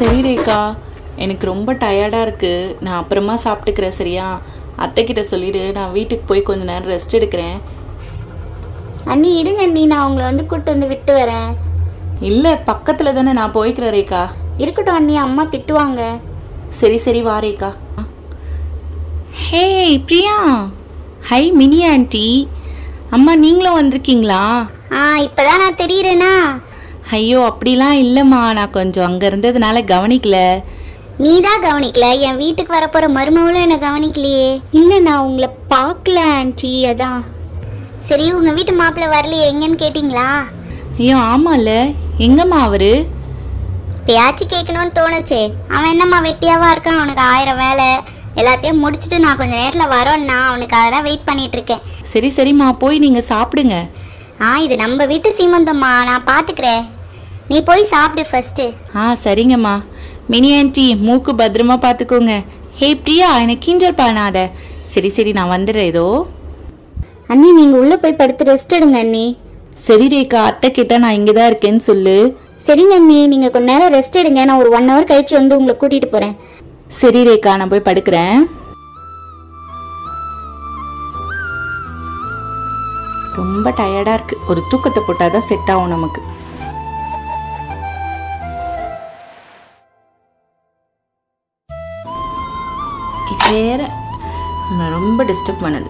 சரி ரேகா எனக்கு ரொம்ப டயர்டாக இருக்குது நான் அப்புறமா சாப்பிட்டுக்கிறேன் சரியா அத்தைக்கிட்ட சொல்லிடு நான் வீட்டுக்கு போய் கொஞ்ச நேரம் ரெஸ்ட் எடுக்கிறேன் அண்ணி இருங்க அண்ணி நான் உங்களை வந்து கூட்டு வந்து விட்டு வரேன் இல்லை பக்கத்தில் தானே நான் போய்க்கிறேன் ரேகா இருக்கட்டும் அண்ணி அம்மா திட்டுவாங்க சரி சரி வா Rekha hey Priya hi Mini aunty அம்மா நீங்களும் வந்திருக்கீங்களா ஆ இப்பதான் நான் தெரியுறேனா ஐயோ அப்படிலாம் இல்லைம்மா நான் கொஞ்சம் அங்கே இருந்ததுனால கவனிக்கல நீ தான் கவனிக்கல என் வீட்டுக்கு வரப்போற மருமகளும் என்ன கவனிக்கலையே இல்லை நான் உங்களை பார்க்கல ஆன்ட்டி அதான் சரி உங்க வீட்டு மாப்பிள்ளை வரலையே எங்கன்னு கேட்டிங்களா ஐயோ ஆமாம்ல எங்கம்மா அவரு பேச்சு கேட்கணும்னு தோணுச்சு அவன் என்னம்மா வெட்டியாவா இருக்கான் அவனுக்கு ஆயிரம் வேலை எல்லாத்தையும் முடிச்சுட்டு நான் கொஞ்சம் நேரத்தில் வரோன்னா அவனுக்கு அதெல்லாம் வெயிட் பண்ணிட்டு இருக்கேன் சரி சரிம்மா போய் நீங்கள் சாப்பிடுங்க ஆ இது நம்ம வீட்டு சீமந்தம்மா நான் பார்த்துக்கிறேன் நீ போய் சாப்பிடு ஃபர்ஸ்ட்டு ஆ சரிங்கம்மா மினி ஆண்டி மூக்கு பத்திரமா பார்த்துக்கோங்க ஹே பிரியா எனக்கு கிண்டல் பண்ணாத சரி சரி நான் வந்துடுறேன் ஏதோ அண்ணி நீங்கள் உள்ளே போய் படுத்து ரெஸ்ட் எடுங்க அண்ணி சரி ரேகா அத்தை கிட்ட நான் இங்கே தான் இருக்கேன்னு சொல்லு சரிங்க அண்ணி நீங்கள் கொஞ்ச நேரம் ரெஸ்ட் எடுங்க நான் ஒரு ஒன் ஹவர் கழிச்சு வந்து உங்களை கூட்டிகிட்டு போகிறேன் சரி ரேகா நான் போய் படுக்கிறேன் ரொம்ப டயர்டாக இருக்கு ஒரு தூக்கத்தை போட்டால் தான் செட் ஆகும் நமக்கு இது வேற நம்மளை ரொம்ப டிஸ்டர்ப் பண்ணுது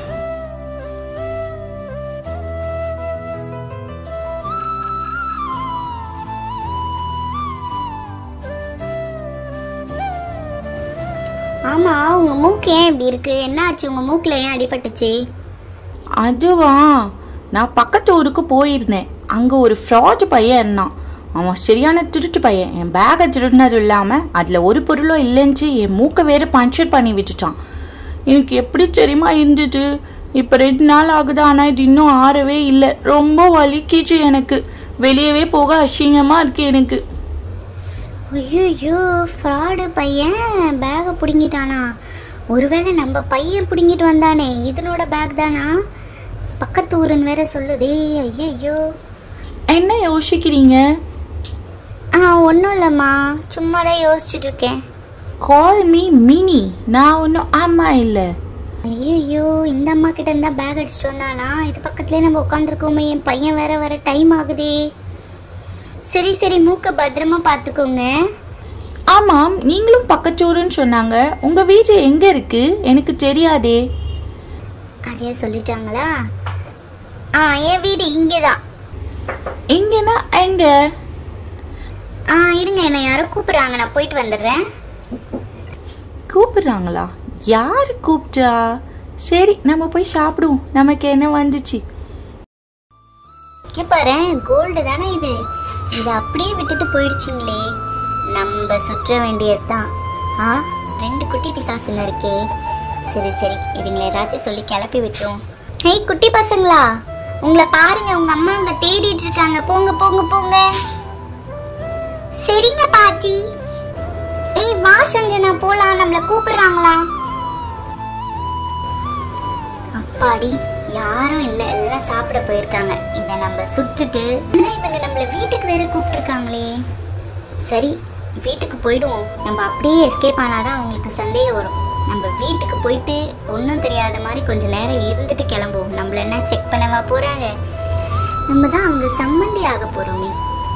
ஆமாம் உங்கள் மூக்கு ஏன் இப்படி இருக்கு என்ன ஆச்சு உங்கள் மூக்கில் ஏன் அடிபட்டுச்சு அதுவா நான் பக்கத்து ஊருக்கு போயிருந்தேன் அங்கே ஒரு ஃப்ராட் பையன் இருந்தான் அவன் சரியான திருட்டு பையன் என் பேக்கை திருடினது இல்லாமல் அதில் ஒரு பொருளும் இல்லைன்னுச்சு என் மூக்கை வேறு பஞ்சர் பண்ணி விட்டுட்டான் எனக்கு எப்படி தெரியுமா இருந்துச்சு இப்போ ரெண்டு நாள் ஆகுது ஆனால் இது இன்னும் ஆறவே இல்லை ரொம்ப வலிக்கிச்சு எனக்கு வெளியவே போக அசிங்கமாக இருக்கு எனக்கு ஐயோ ஃப்ராடு பையன் பேகை பிடுங்கிட்டானா ஒருவேளை நம்ம பையன் பிடுங்கிட்டு வந்தானே இதனோட பேக் தானா பக்கத்து ஊருன்னு வேற சொல்லுதே ஐயோ என்ன யோசிக்கிறீங்க ஆ ஒன்றும் இல்லைம்மா சும்மா தான் யோசிச்சுட்டு இருக்கேன் கால் மீ மினி நான் ஒன்றும் ஆமா இல்லை ஐயோ இந்த அம்மா கிட்ட இருந்தா பேக் அடிச்சுட்டு வந்தானா இது பக்கத்துலேயே நம்ம உட்காந்துருக்கோமே என் பையன் வேற வர டைம் ஆகுதே சரி சரி மூக்க பத்திரமா பார்த்துக்கோங்க ஆமாம் நீங்களும் பக்கச்சூருன்னு சொன்னாங்க உங்க வீடு எங்க இருக்கு எனக்கு தெரியாதே அதையே சொல்லிட்டாங்களா ஆ என் வீடு இங்கே தான் எங்கன்னா எங்க ஆ இருங்க என்னை யாரோ கூப்பிடுறாங்க நான் போயிட்டு வந்துடுறேன் கூப்பிடுறாங்களா யாரு கூப்பிட்டா சரி நம்ம போய் சாப்பிடுவோம் நமக்கு என்ன வந்துச்சு இங்கே பாரு கோல்டு தானே இது இதை அப்படியே விட்டுட்டு போயிடுச்சிங்களே நம்ம சுற்ற வேண்டியது தான் ஆ ரெண்டு குட்டி பிசாசுங்க இருக்கே சரி சரி இதுங்களை ஏதாச்சும் சொல்லி கிளப்பி விட்டுரும் ஹேய் குட்டி பசங்களா உங்களை பாருங்க உங்க அம்மா அங்க தேடிட்டு இருக்காங்க போங்க போங்க போங்க சரிங்க பாட்டி ஏய் வா சஞ்சனா போலாம் நம்மள கூப்பிடுறாங்களா அப்பாடி யாரும் இல்ல எல்லாம் சாப்பிட போயிருக்காங்க இத நம்ம சுட்டுட்டு ஆனா இவங்க நம்மள வீட்டுக்கு வேற கூப்பிட்டுருக்காங்களே சரி வீட்டுக்கு போயிடுவோம் நம்ம அப்படியே எஸ்கேப் ஆனாதான் அவங்களுக்கு சந்தேகம் வரும் நம்ம வீட்டுக்கு போயிட்டு ஒன்றும் தெரியாத மாதிரி கொஞ்ச நேரம் இருந்துட்டு கிளம்புவோம் நம்மள என்ன செக் பண்ணவா போறாங்க நம்ம தான் அவங்க சம்மந்தி ஆக போறோமே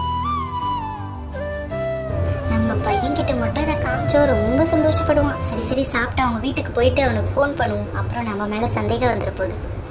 நம்ம பையன்கிட்ட மட்டும் இதை காமிச்சோம் ரொம்ப சந்தோஷப்படுவான் சரி சரி சாப்பிட்டு அவங்க வீட்டுக்கு போயிட்டு அவனுக்கு ஃபோன் பண்ணுவோம் அப்புறம் நம்ம மேலே சந்தேகம் வந்துட போகுது